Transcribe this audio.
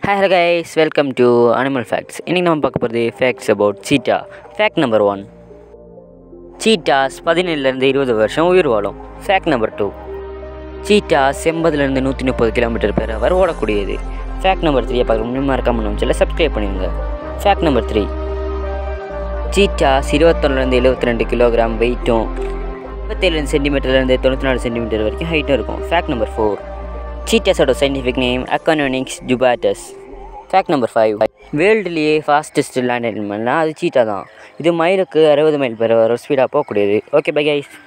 hi hello guys welcome to animal facts இன்றைக்கி நம்ம பார்க்க போகிறது facts about cheetah fact number one cheetahs பதினேழுலேருந்து இருபது வருஷம் உயிர் வாழும் ஃபேக்ட் நம்பர் டூ சீட்டாஸ் எண்பதுலேருந்து நூற்றி முப்பது கிலோமீட்டர் பெர் ஹவர் ஓடக்கூடியது ஃபேக்ட் நம்பர் த்ரீயை பார்க்க முன்னாடி மறக்காம நம்ம சேனலை சப்ஸ்கிரைப் பண்ணிடுங்க ஃபேக்ட் நம்பர் த்ரீ சீட்டாஸ் இருபத்தொன்னுலேருந்து எழுபத்தி ரெண்டு கிலோகிராம் வெயிட்டும் இருபத்தேழு சென்டிமீட்டர்லேருந்து தொண்ணூற்றி நாலு சென்டிமீட்டர் வரைக்கும் ஹைட்டும் இருக்கும் ஃபேக்ட் நம்பர் ஃபோர் சீட்டஸோட scientific name Acinonyx jubatus fact number five வேர்ல்டுலேயே ஃபாஸ்டஸ்ட் லேண்ட் அனிமல்னால் அது சீட்டா தான் இது மைலுக்கு அறுபது மைல் பெர் வர ஸ்பீடாக போகக்கூடியது ஓகே பை கைஸ்